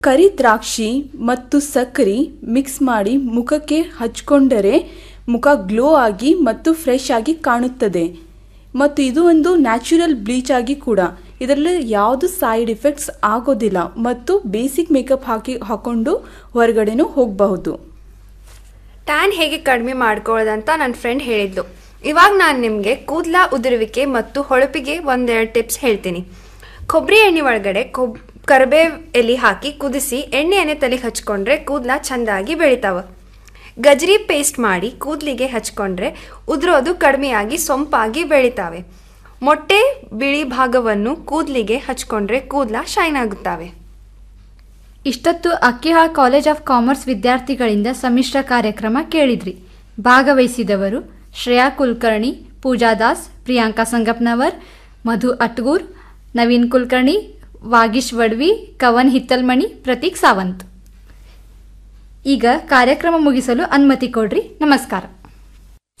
ಕರಿ ದ್ರಾಕ್ಷಿ ಮತ್ತು ಸಕ್ಕರೆ ಮಿಕ್ಸ್ ಮಾಡಿ ಮುಖಕ್ಕೆ ಹಚ್ಕೊಂಡರೆ ಮುಖ ಗ್ಲೋ ಆಗಿ ಮತ್ತು ಫ್ರೆಶ್ ಆಗಿ ಕಾಣುತ್ತದೆ ಮತ್ತು ಇದು ಒಂದು ನ್ಯಾಚುರಲ್ ಬ್ಲೀಚ್ ಆಗಿ ಕೂಡ ಇದರಲ್ಲಿ ಯಾವುದು ಸೈಡ್ ಎಫೆಕ್ಟ್ಸ್ ಆಗೋದಿಲ್ಲ ಮತ್ತು ಬೇಸಿಕ್ ಮೇಕಪ್ ಹಾಕಿ ಹಾಕೊಂಡು ಹೊರಗಡೆನೂ ಹೋಗಬಹುದು ಟ್ಯಾನ್ ಹೇಗೆ ಕಡಿಮೆ ಮಾಡ್ಕೊಳ್ಳೋದಂತ ನನ್ನ ಫ್ರೆಂಡ್ ಹೇಳಿದ್ಲು ಇವಾಗ ನಾನು ನಿಮಗೆ ಕೂದಲ ಉದುರುವಿಕೆ ಮತ್ತು ಹೊಳಪಿಗೆ ಒಂದೆರಡು ಟಿಪ್ಸ್ ಹೇಳ್ತೀನಿ ಕೊಬ್ಬರಿ ಎಣ್ಣೆ ಒಳಗಡೆ ಕೊಬ್ ಕರಿಬೇವು ಎಲೆ ಹಾಕಿ ಕುದಿಸಿ ಎಣ್ಣೆಯನ್ನೇ ತಲೆಗೆ ಹಚ್ಕೊಂಡ್ರೆ ಕೂದಲ ಚೆಂದಾಗಿ ಬೆಳಿತಾವ ಗಜರಿ ಪೇಸ್ಟ್ ಮಾಡಿ ಕೂದಲಿಗೆ ಹಚ್ಕೊಂಡ್ರೆ ಉದುರೋದು ಕಡಿಮೆಯಾಗಿ ಸೊಂಪಾಗಿ ಬೆಳಿತಾವೆ ಮೊಟ್ಟೆ ಬಿಳಿ ಭಾಗವನ್ನು ಕೂದಲಿಗೆ ಹಚ್ಕೊಂಡ್ರೆ ಕೂದಲ ಶೈನ್ ಆಗುತ್ತವೆ ಇಷ್ಟೊತ್ತು ಅಕ್ಕಿಹಾಳ್ ಕಾಲೇಜ್ ಆಫ್ ಕಾಮರ್ಸ್ ವಿದ್ಯಾರ್ಥಿಗಳಿಂದ ಸಮ್ಮಿಶ್ರ ಕಾರ್ಯಕ್ರಮ ಕೇಳಿದ್ರಿ ಭಾಗವಹಿಸಿದವರು ಶ್ರೇಯಾ ಕುಲಕರ್ಣಿ ಪೂಜಾ ದಾಸ್ ಪ್ರಿಯಾಂಕಾ ಸಂಗಪ್ನವರ್ ಮಧು ಅಟ್ಗೂರ್ ನವೀನ್ ಕುಲಕರ್ಣಿ ವಾಗೀಶ್ ವಡ್ವಿ ಕವನ್ ಹಿತ್ತಲ್ಮಣಿ ಪ್ರತೀಕ್ ಸಾವಂತ್ ಈಗ ಕಾರ್ಯಕ್ರಮ ಮುಗಿಸಲು ಅನುಮತಿ ಕೊಡ್ರಿ ನಮಸ್ಕಾರ